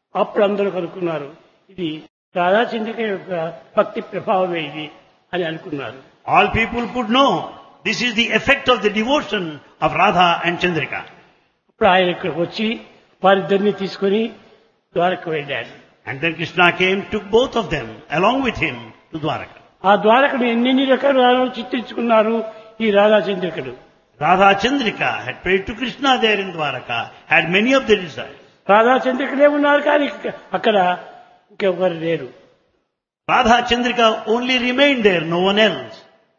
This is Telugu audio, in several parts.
అప్పుడు అందరూ కనుక్కున్నారు ఇది రాధాచంద్రిక యొక్క భక్తి ప్రభావమే ఇది అని అనుకున్నారు All people could know this is the effect of the devotion of Radha and Chandrika. అప్పుడు ఆయన ఇక్కడికి వచ్చి వారిద్దరిని తీసుకొని ద్వారకు వెళ్ళాడు And then Krishna came, took both of them along with him to Dwaraka. ఆ ద్వారకను ఎన్నెన్ని రకాలు చిత్రించుకున్నారు ఈ రాధాచంద్రికడు Radha Chandrika had prayed to Krishna there in Dwaraka, had many of the desires. రాధాచంద్రికలే ఉన్నారు కానీ అక్కడ ఇంకెవరు లేరు Radha Chandrika only remained there, no one else.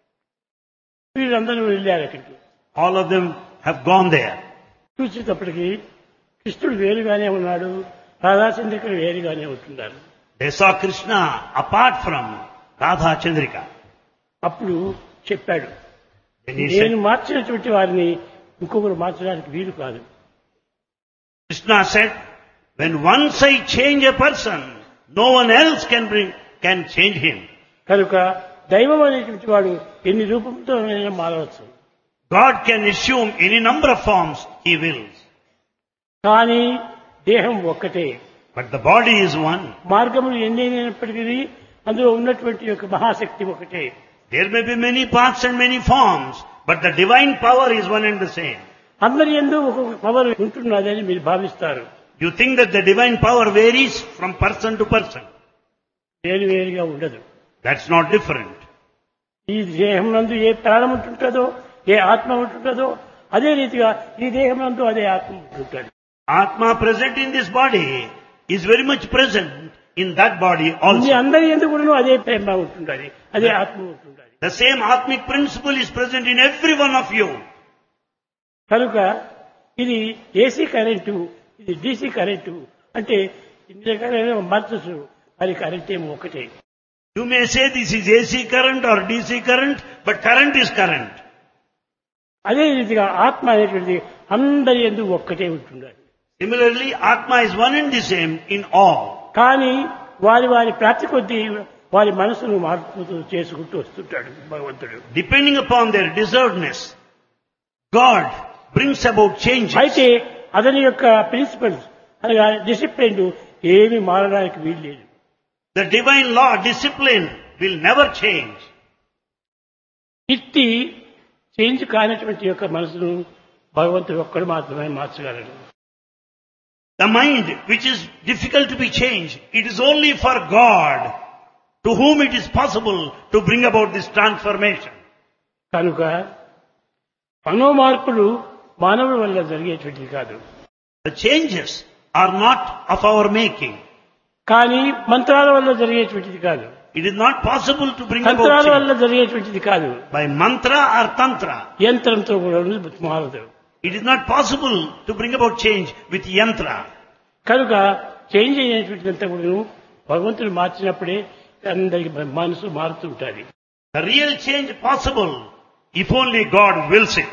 వీళ్ళందరూ వెళ్ళారు అక్కడికి All of them have gone there. చూసేటప్పటికి కృష్ణుడు వేరుగానే ఉన్నాడు రాధాచంద్రికలు వేరుగానే ఉంటున్నారు They saw Krishna apart from Radha Chandrika. అప్పుడు చెప్పాడు Then he నేను said, మార్చినటువంటి వారిని ఇంకొకరు మార్చడానికి వీలు కాదు Krishna said, when once I change a person, no one else can bring, can change him. కనుక దైవం అనేటువంటి వాడు ఎన్ని రూపంతో మారవచ్చు God can assume any number of forms he wills. కానీ దేహం ఒక్కటే But the body is one. మార్గములు ఎన్నైనప్పటికీ అందులో ఉన్నటువంటి యొక్క మహాశక్తి ఒకటే There may be many paths and many forms, but the divine power is one and the same. అందరి ఎందు ఒక్కొక్క పవర్ ఉంటున్నదని మీరు భావిస్తారు You think that the divine power varies from person to person. వేరు వేరుగా ఉండదు That's not different. ఈ దేహం నందు ఏ ప్రాణం ఉంటుంటుందో ఏ ఆత్మ ఉంటుంటుందో అదే రీతిగా ఈ దేహం నందు అదే ఆత్మ ఉంటుంటాడు Atma present in this body is very much present in that body me also. అందరి ఎందుకు కూడా అదే ప్రేమ ఉంటుండాలి అదే ఆత్మ ఉంటుండాలి The same Atmic principle is present in every one of you. కనుక ఇది ఏసీ కరెంటు ఇది డీసీ కరెంటు అంటే ఇన్ని రకాలైన మార్చచ్చు అది కరెంట్ ఏమో ఒకటే You may say this is AC current or DC current, but current is current. అదే రీతిగా ఆత్మ అనేటువంటిది అందరి ఎందు ఒక్కటే ఉంటుండాలి Similarly, Atma is one and the same in all. కానీ వారి వారి ప్రాప్తి కొద్దీ వారి మనసును మార్పు చేసుకుంటూ వస్తుంటాడు భగవంతుడు Depending upon their deservedness, God brings about change. అయితే అతని యొక్క ప్రిన్సిపల్స్ అనగా డిసిప్లిన్ ఏమి మారడానికి వీలు లేదు The divine law, discipline, will never change. ఇట్టి చేంజ్ కానటువంటి యొక్క మనసును భగవంతుడు ఒక్కడు మాత్రమే మార్చగలడు The mind, which is difficult to be changed, it is only for God to whom it is possible to bring about this transformation. కనుక మనోమార్పులు మానవుల వల్ల జరిగేటువంటిది కాదు The changes are not of our making. కానీ మంత్రాల వల్ల జరిగేటువంటిది కాదు It is not possible to bring about తంత్రాల change వల్ల జరిగేటువంటిది కాదు by mantra or tantra. యంత్రంతో కూడా మారదు It is not possible to bring about change with yantra. కనుక చేంజ్ అయినటువంటిదంతా కూడా భగవంతుడు మార్చినప్పుడే అందరికి మనసు మారుతుంటుంది The real change possible if only God wills it.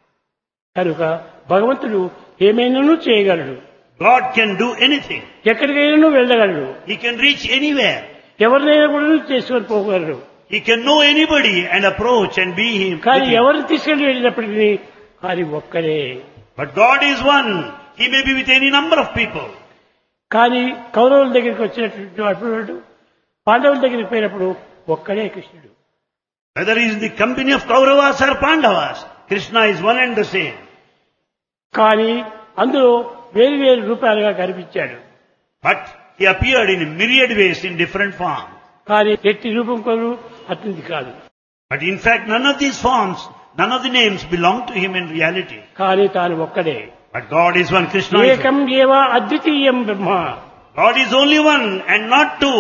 కనుక భగవంతుడు ఏమైనాను చేయగలడు God can do anything. ఎక్కడికైనా వెళ్ళగలడు He can reach anywhere. ఎవరినైనా కూడా చేసుకొని పోగలడు He can know anybody and approach and be him. కానీ with him. ఎవరిని తీసుకెళ్లి వెళ్ళినప్పటికీ అది ఒక్కడే But God is one. He may be with any number of people. కానీ కౌరవుల దగ్గరికి వచ్చినటువంటి అప్పుడు పాండవుల దగ్గరికి పోయినప్పుడు ఒక్కడే కృష్ణుడు Whether he is in the company of Kauravas or Pandavas, Krishna is one and the same. కానీ అందులో వేరు వేరు రూపాలుగా కనిపించాడు But he appeared in myriad ways in different forms. కానీ ఎట్టి రూపం కొను అతనిది కాదు But in fact, none of these forms, none of the names belong to him in reality. కానీ తాను ఒక్కడే But God is one, Krishna is ఏకం one. ఏవా అద్వితీయం బ్రహ్మ God is only one and not two.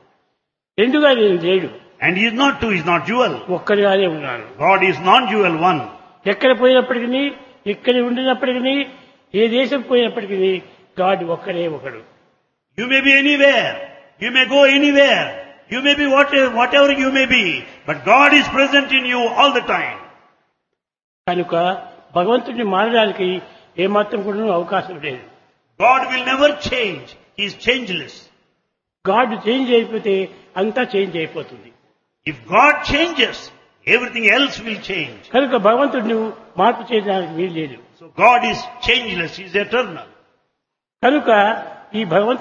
రెండుగా నేను లేడు And he is not two, he is not dual. ఒక్కడిగానే ఉన్నాను God is non-dual one. ఎక్కడ పోయినప్పటికీ ఎక్కడ ఉండినప్పటికీ ఏ దేశం పోయినప్పటికీ గాడ్ ఒక్కడే ఒకడు You may be anywhere. You may go anywhere. You may be whatever, whatever you may be. But God is present in you all the time. కనుక భగవంతుడిని మారడానికి ఏమాత్రం కూడా అవకాశం లేదు God will never change. He is changeless. God change అయిపోతే అంతా చేంజ్ అయిపోతుంది If God changes, everything else will change. కనుక భగవంతుడిని మార్పు చేయడానికి వీలు లేదు So God is changeless. He is eternal. కనుక ఈ భగవంతుడు